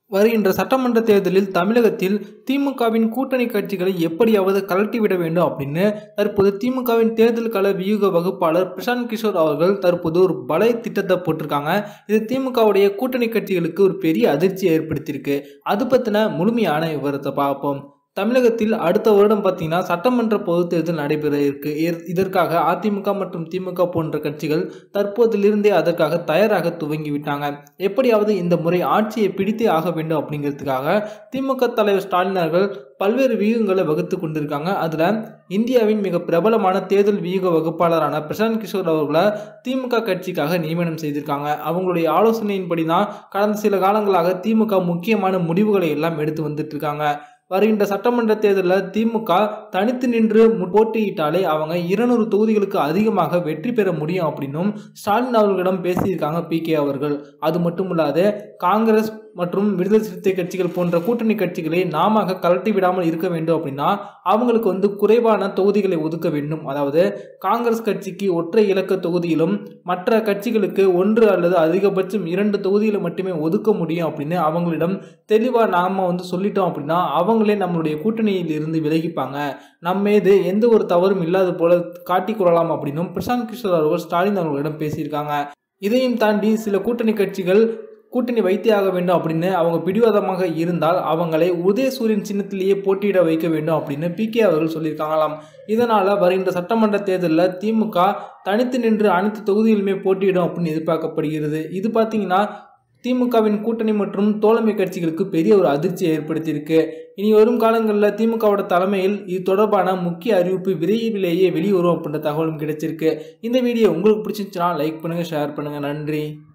வருகின்ற சட்டமன்ற தேர்தலில் தமிழகத்தில் திமுகவின் கூட்டணி கட்சிகளை எப்படியாவது கலட்டிவிட வேண்டும் அப்படின்னு தற்போது திமுகவின் தேர்தல் கள வியூக வகுப்பாளர் பிரசாந்த் கிஷோர் அவர்கள் தற்போது ஒரு பல திட்டத்தை போட்டிருக்காங்க இது திமுகவுடைய கூட்டணி கட்சிகளுக்கு ஒரு பெரிய அதிர்ச்சியை ஏற்படுத்தியிருக்கு அது பற்றின முழுமையான விவரத்தை பார்ப்போம் தமிழகத்தில் அடுத்த வருடம் பார்த்தீங்கன்னா சட்டமன்ற பொதுத் தேர்தல் நடைபெற இருக்கு இர்- இதற்காக அதிமுக மற்றும் திமுக போன்ற கட்சிகள் தற்போதிலிருந்தே அதற்காக தயாராக துவங்கி விட்டாங்க எப்படியாவது இந்த முறை ஆட்சியை பிடித்தே ஆக வேண்டும் அப்படிங்கிறதுக்காக திமுக தலைவர் ஸ்டாலின் அவர்கள் பல்வேறு வியூகங்களை வகுத்து கொண்டிருக்காங்க அதில் இந்தியாவின் மிக பிரபலமான தேர்தல் வியூக வகுப்பாளரான பிரசாந்த் கிஷோர் அவர்களை திமுக கட்சிக்காக நியமனம் செய்திருக்காங்க அவங்களுடைய ஆலோசனையின்படி தான் கடந்த சில காலங்களாக திமுக முக்கியமான முடிவுகளை எல்லாம் எடுத்து வந்துட்டு இருக்காங்க வருகின்ற சட்டமன்ற தேர்தலில் திமுக தனித்து நின்று மு- போட்டியிட்டாலே அவங்க இருநூறு தொகுதிகளுக்கு அதிகமாக வெற்றி பெற முடியும் அப்படின்னும் ஸ்டாலின் அவர்களிடம் பேசியிருக்காங்க பி கே அவர்கள் அது மட்டும் இல்லாது காங்கிரஸ் மற்றும் விடுதலை சிறுத்தை கட்சிகள் போன்ற கூட்டணி கட்சிகளை நாம கலட்டி விடாமல் இருக்க வேண்டும் அப்படின்னா அவங்களுக்கு வந்து குறைவான தொகுதிகளை ஒதுக்க வேண்டும் அதாவது காங்கிரஸ் கட்சிக்கு ஒற்றை இலக்க தொகுதியிலும் மற்ற கட்சிகளுக்கு ஒன்று அல்லது அதிகபட்சம் இரண்டு தொகுதிகளை மட்டுமே ஒதுக்க முடியும் அப்படின்னு அவங்களிடம் தெளிவாக நாம் வந்து சொல்லிட்டோம் அப்படின்னா அவங்களே நம்மளுடைய கூட்டணியில் இருந்து விலகிப்பாங்க நம்ம மீது எந்த ஒரு தவறும் இல்லாத போல காட்டிக்கொள்ளலாம் அப்படின்னும் பிரசாந்த் கிஷோர் அவர்கள் ஸ்டாலின் அவர்களிடம் பேசியிருக்காங்க இதையும் தாண்டி சில கூட்டணி கட்சிகள் கூட்டணி வைத்தே ஆக வேண்டும் அப்படின்னு அவங்க பிடிவாதமாக இருந்தால் அவங்களை உதயசூரியன் சின்னத்திலேயே போட்டியிட வைக்க வேண்டும் அப்படின்னு பி கே அவர்கள் சொல்லியிருக்காங்களாம் இதனால் வருகின்ற சட்டமன்ற தேர்தலில் திமுக தனித்து நின்று அனைத்து தொகுதிகளுமே போட்டியிடும் அப்படின்னு எதிர்பார்க்கப்படுகிறது இது பார்த்தீங்கன்னா திமுகவின் கூட்டணி மற்றும் தோழமை கட்சிகளுக்கு பெரிய ஒரு அதிர்ச்சியை ஏற்படுத்தியிருக்கு இனி வரும் காலங்களில் திமுகவோட தலைமையில் இது தொடர்பான முக்கிய அறிவிப்பு விரைவிலேயே வெளிவரும் அப்படின்ற தகவலும் கிடைச்சிருக்கு இந்த வீடியோ உங்களுக்கு பிடிச்சிருந்துச்சுன்னா லைக் பண்ணுங்கள் ஷேர் பண்ணுங்கள் நன்றி